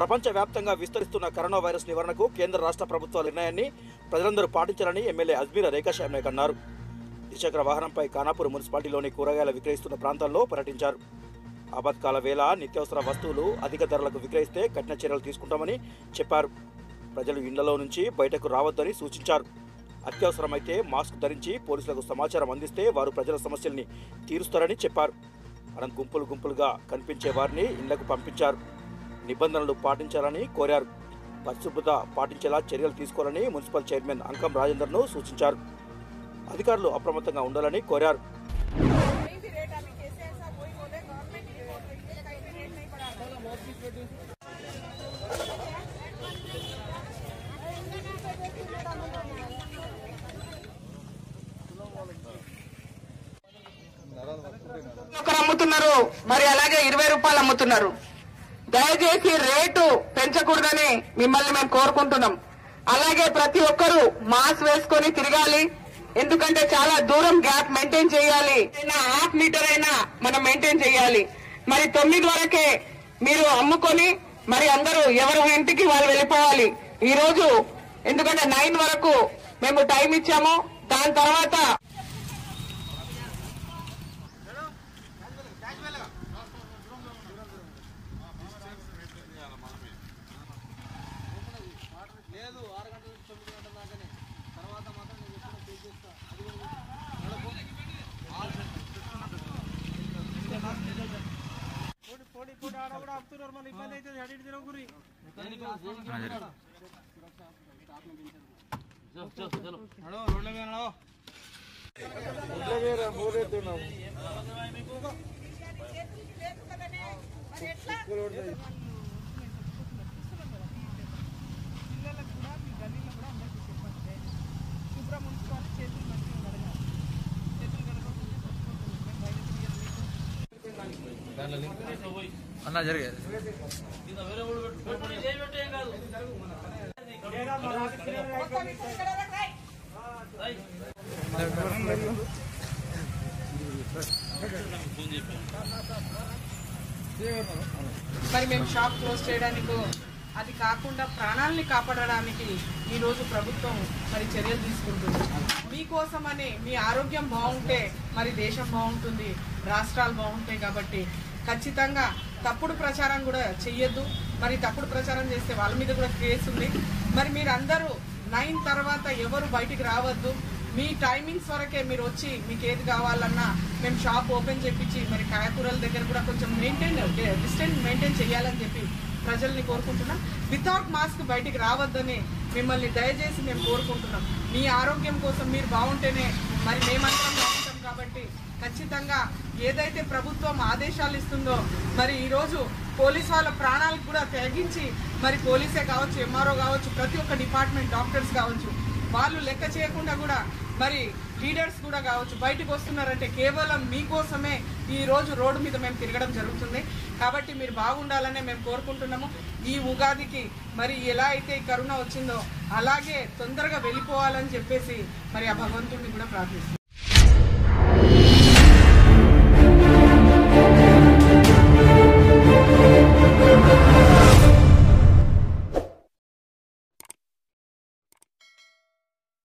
ప్రపంచవ్యాప్తంగా విస్తరిస్తున్న corona virus నివారణకు కేంద్ర రాష్ట్ర ప్రభుత్వాల నిర్ణయాన్ని ప్రజలందరూ పాటించాలని ఎమ్మెల్యే అజ్మీర రేఖాశ్యామ్ నాయక్ అన్నారు ద్విచక్ర వాహనంపై ఖానాపూర్ మున్సిపాలిటీలోని కూరగాయల విక్రయిస్తున్న ప్రాంతాల్లో పర్యటించారు ఆపత్కాల వేళ నిత్యావసర వస్తువులు అధిక ధరలకు విక్రయిస్తే కఠిన చర్యలు తీసుకుంటామని చెప్పారు ప్రజలు ఇళ్లలో నుంచి బయటకు రావద్దని సూచించారు అత్యవసరమైతే మాస్క్ ధరించి పోలీసులకు సమాచారం అందిస్తే వారు ప్రజల సమస్యల్ని తీరుస్తారని చెప్పారు మనం గుంపులు గుంపులుగా కనిపించే వారిని ఇళ్లకు పంపించారు నిబంధనలు పాటించాలని కోరారు పరిశుభ్రత పాటించేలా చర్యలు తీసుకోవాలని మున్సిపల్ చైర్మన్ అంకం రాజేందర్ను సూచించారు అధికారులు అప్రమత్తంగా ఉండాలని కోరారు कोई भी रेट अभी कैसे ऐसा कोई बोले गवर्नमेंट ही बोल रही है कहीं भी रेट नहीं बढ़ा ఒకరు అమ్ముతున్నారు మరి అలాగే ఇరవై రూపాయలు అమ్ముతున్నారు దయచేసి రేటు పెంచకూడదని మిమ్మల్ని మేము కోరుకుంటున్నాం అలాగే ప్రతి ఒక్కరూ మాస్క్ వేసుకొని తిరగాలి ఎందుకంటే చాలా దూరం గ్యాప్ మెయింటైన్ చేయాలి అయినా హాఫ్ మీటర్ అయినా మనం మెయింటైన్ చేయాలి మరి తొమ్మిది వరకే మీరు అమ్ముకొని మరి అందరూ ఎవరి ఇంటికి వాళ్ళు వెళ్ళిపోవాలి ఈ రోజు ఎందుకంటే నైన్ వరకు మేము టైం ఇచ్చాము దాని తర్వాత పోటీ పోటీ ఆడ కూడా ఆపుతున్నారు మళ్ళీ ఇబ్బంది అవుతుంది అడిగి తిరగకురి నడో రోడ్ల మీద నడో మరి ఎట్లా పిల్లలకు కూడా మీ గల్లీలో కూడా అందరికీ చెప్పండి శుభ్రం ఉంచుకోవాలి చేతులు మంచిగా కడగాలి చేతులు కడగకపోతే చచ్చిపోతుంది మేము బయట తిరగాలి. అన్న జరిగేది మొత్తం ఇప్పుడు ఇక్కడ వరకు రాయ్. మరి మేము షాప్ క్లోజ్ చేయడానికి అది కాకుండా ప్రాణాలని కాపాడడానికి ఈ రోజు ప్రభుత్వం మరి చర్యలు తీసుకుంటుంది మీకోసమని మీ ఆరోగ్యం బాగుంటే మరి దేశం బాగుంటుంది రాష్ట్రాలు బాగుంటాయి కాబట్టి ఖచ్చితంగా తప్పుడు ప్రచారం కూడా చెయ్యొద్దు మరి తప్పుడు ప్రచారం చేస్తే వాళ్ళ మీద కూడా కేసు ఉంది మరి మీరు అందరూ నైన్ తర్వాత ఎవరు బయటికి రావద్దు మీ టైమింగ్స్ వరకే మీరు వచ్చి మీకు ఏది కావాలన్నా మేము షాప్ ఓపెన్ చేపించి మరి కాయకూరల దగ్గర కూడా కొంచెం మెయింటైన్ డిస్టెన్స్ మెయింటైన్ చేయాలని చెప్పి ప్రజల్ని కోరుకుంటున్నాం వితౌట్ మాస్క్ బయటికి రావద్దని మిమ్మల్ని దయచేసి మేము కోరుకుంటున్నాం మీ ఆరోగ్యం కోసం మీరు బాగుంటేనే మరి మేమందరం బాగుంటాం కాబట్టి ఖచ్చితంగా ఏదైతే ప్రభుత్వం ఆదేశాలు ఇస్తుందో మరి ఈరోజు పోలీస్ వాళ్ళ ప్రాణాలకు కూడా తెగించి మరి పోలీసే కావచ్చు ఎంఆర్ఓ కావచ్చు ప్రతి ఒక్క డిపార్ట్మెంట్ డాక్టర్స్ కావచ్చు వాళ్ళు లెక్క చేయకుండా కూడా మరి లీడర్స్ కూడా కావచ్చు బయటకు వస్తున్నారంటే కేవలం మీకోసమే ఈ రోజు రోడ్డు మీద మేము తిరగడం జరుగుతుంది కాబట్టి మీరు బాగుండాలనే మేము కోరుకుంటున్నాము ఈ ఉగాదికి మరి ఎలా అయితే ఈ కరోనా వచ్చిందో అలాగే తొందరగా వెళ్ళిపోవాలని చెప్పేసి మరి ఆ భగవంతుడిని కూడా ప్రార్థిస్తున్నాం